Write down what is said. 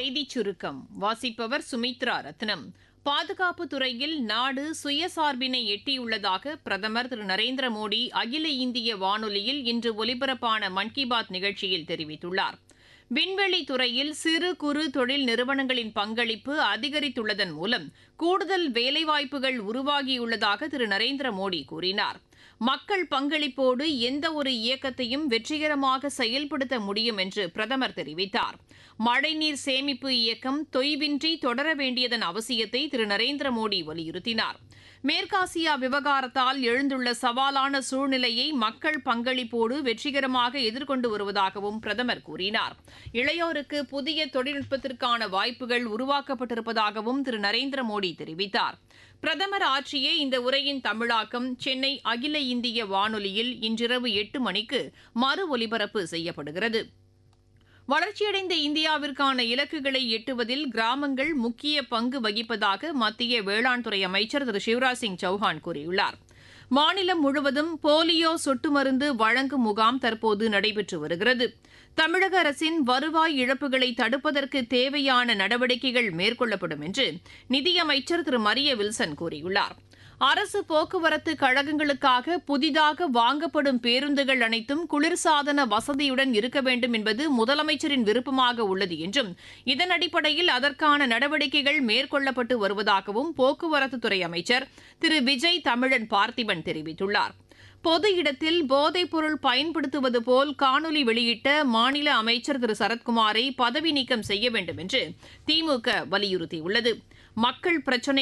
செய்திச் சுருக்கம் வாசிப்பவர் சுமித்ரா ரத்னம் பாதுகாப்பு துறையில் நாடு சுயசார்பினை எட்டியுள்ளதாக பிரதமர் திரு நரேந்திர மோடி அகில இந்திய வானொலியில் இன்று ஒலிபரப்பான மன் கி பாத் நிகழ்ச்சியில் தெரிவித்துள்ளார் விண்வெளி துறையில் சிறு குறு தொழில் நிறுவனங்களின் பங்களிப்பு அதிகரித்துள்ளதன் மூலம் கூடுதல் வேலைவாய்ப்புகள் உருவாகியுள்ளதாக திரு நரேந்திர மோடி கூறினார் மக்கள் பங்களிப்போடு எந்த ஒரு இயக்கத்தையும் வெற்றிகரமாக செயல்படுத்த முடியும் என்று பிரதமர் தெரிவித்தார் மழைநீர் சேமிப்பு இயக்கம் தொய்வின்றி தொடர வேண்டியதன் அவசியத்தை திரு நரேந்திர மோடி வலியுறுத்தினார் மேற்காசியா விவகாரத்தால் எழுந்துள்ள சவாலான சூழ்நிலையை மக்கள் பங்களிப்போடு வெற்றிகரமாக எதிர்கொண்டு வருவதாகவும் பிரதமர் கூறினார் இளையோருக்கு புதிய தொழில்நுட்பத்திற்கான வாய்ப்புகள் உருவாக்கப்பட்டிருப்பதாகவும் திரு நரேந்திர மோடி தெரிவித்தார் பிரதமர் ஆற்றிய இந்த உரையின் தமிழாக்கம் சென்னை அகில இந்திய வானொலியில் இன்றிரவு எட்டு மணிக்கு மறு ஒலிபரப்பு செய்யப்படுகிறது வளர்ச்சியடைந்த இந்தியாவிற்கான இலக்குகளை எட்டுவதில் கிராமங்கள் முக்கிய பங்கு வகிப்பதாக மத்திய வேளாண் துறை அமைச்சர் திரு சிவராஜ் சிங் சௌஹான் கூறியுள்ளார் மாநிலம் முழுவதும் போலியோ சொட்டு மருந்து வழங்கும் முகாம் தற்போது நடைபெற்று வருகிறது தமிழக அரசின் வருவாய் இழப்புகளை தடுப்பதற்கு தேவையான நடவடிக்கைகள் மேற்கொள்ளப்படும் என்று நிதியமைச்சர் திரு மரிய வில்சன் கூறியுள்ளார் அரசு போக்குவரத்து கழகங்களுக்காக புதிதாக வாங்கப்படும் பேருந்துகள் அனைத்தும் குளிர்சாதன வசதியுடன் இருக்க வேண்டும் என்பது முதலமைச்சரின் விருப்பமாக உள்ளது என்றும் இதன் அடிப்படையில் அதற்கான நடவடிக்கைகள் மேற்கொள்ளப்பட்டு வருவதாகவும் போக்குவரத்துத்துறை அமைச்சர் திரு விஜய் தமிழன் பார்த்திபன் தெரிவித்துள்ளார் பொது இடத்தில் போதைப் பொருள் பயன்படுத்துவது போல் காணொலி வெளியிட்ட மாநில அமைச்சர் திரு சரத்குமாரை பதவி நீக்கம் செய்ய வேண்டும் என்று திமுக வலியுறுத்தியுள்ளது மக்கள் பிரச்சினை